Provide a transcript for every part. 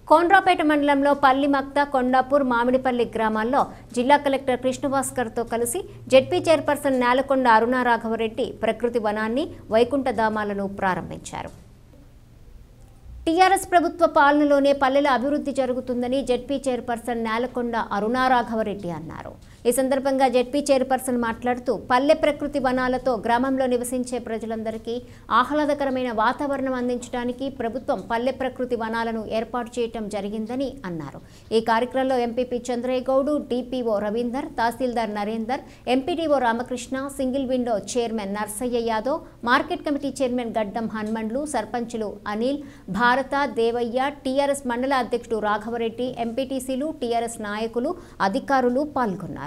కోన్రాపేట మండలంలో పల్లిమక్త కొండాపూర్ మామిడిపల్లి గ్రామాల్లో జిల్లా కలెక్టర్ కృష్ణభాస్కర్తో కలిసి జెడ్పీ చైర్పర్సన్ నేలకొండ అరుణారాఘవరెడ్డి ప్రకృతి వనాన్ని వైకుంఠధామాలను ప్రారంభించారు టీఆర్ఎస్ ప్రభుత్వ పాలనలోనే పల్లెల అభివృద్ధి జరుగుతుందని జెడ్పీ చైర్పర్సన్ నేలకొండ అరుణారాఘవరెడ్డి అన్నారు ఈ సందర్భంగా జెడ్పీ చైర్పర్సన్ మాట్లాడుతూ పల్లె ప్రకృతి వనాలతో గ్రామంలో నివసించే ప్రజలందరికీ ఆహ్లాదకరమైన వాతావరణం అందించడానికి ప్రభుత్వం పల్లె ప్రకృతి వనాలను ఏర్పాటు చేయటం జరిగిందని అన్నారు ఈ కార్యక్రమంలో ఎంపీపీ చంద్రయ్య గౌడు డిపిఓ రవీందర్ తహసీల్దార్ Narender MPDO Ramakrishna single window chairman Narsaiah Yadav market committee chairman Gaddam Hanumandlu సర్పంచులు అనిల్ భారత దేవయ్య టీఆర్ఎస్ మండల అధ్యక్షుడు రాఘవరెడ్డి ఎంపీటీసీలు టీఆర్ఎస్ నాయకులు అధికారులు పాల్గొన్నారు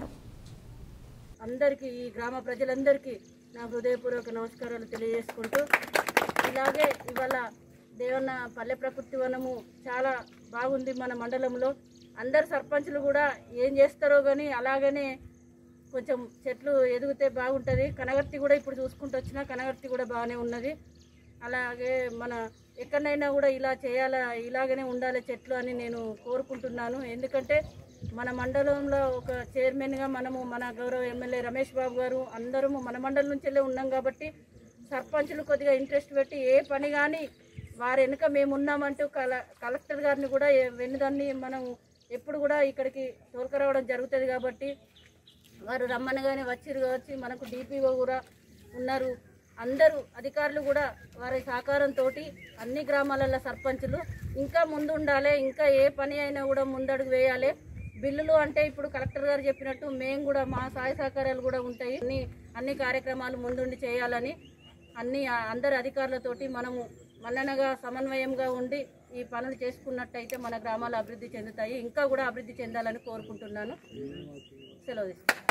అందరికీ ఈ గ్రామ ప్రజలందరికీ నా హృదయపూర్వక నమస్కారాలు తెలియజేసుకుంటూ ఇలాగే ఇవాళ దేవన్న పల్లె ప్రకృతి వనము చాలా బాగుంది మన మండలంలో అందరు సర్పంచులు కూడా ఏం చేస్తారో కానీ అలాగనే కొంచెం చెట్లు ఎదిగితే బాగుంటుంది కనగర్తి కూడా ఇప్పుడు చూసుకుంటూ వచ్చినా కనగర్తి కూడా బాగానే ఉన్నది అలాగే మన ఎక్కడైనా కూడా ఇలా చేయాలా ఇలాగనే ఉండాలి చెట్లు అని నేను కోరుకుంటున్నాను ఎందుకంటే మన మండలంలో ఒక చైర్మన్గా మనము మన గౌరవ ఎమ్మెల్యే రమేష్ బాబు గారు అందరము మన మండలం నుంచెల్లే ఉన్నాం కాబట్టి సర్పంచులు కొద్దిగా ఇంట్రెస్ట్ పెట్టి ఏ పని కానీ వారి వెనుక మేము ఉన్నామంటూ కల కలెక్టర్ గారిని కూడా ఏ- వెన్నుదాన్ని మనం ఎప్పుడు కూడా ఇక్కడికి తోలుకరావడం జరుగుతుంది కాబట్టి వారు రమ్మనగానే వచ్చిరు వచ్చి మనకు డిపిఓ కూడా ఉన్నారు అందరూ అధికారులు కూడా వారి సహకారంతో అన్ని గ్రామాలలో సర్పంచులు ఇంకా ముందు ఉండాలి ఇంకా ఏ పని అయినా కూడా ముందడుగు వేయాలి బిల్లులు అంటే ఇప్పుడు కలెక్టర్ గారు చెప్పినట్టు మేము కూడా మా సహాయ సహకారాలు కూడా ఉంటాయి అన్ని అన్ని కార్యక్రమాలు ముందుండి చేయాలని అన్ని ఆ, అందరి అధికారులతోటి మనము మన్ననగా సమన్వయంగా ఉండి ఈ పనులు చేసుకున్నట్టయితే మన గ్రామాలు అభివృద్ధి చెందుతాయి ఇంకా కూడా అభివృద్ధి చెందాలని కోరుకుంటున్నాను సెలవు తీసుకుంటాను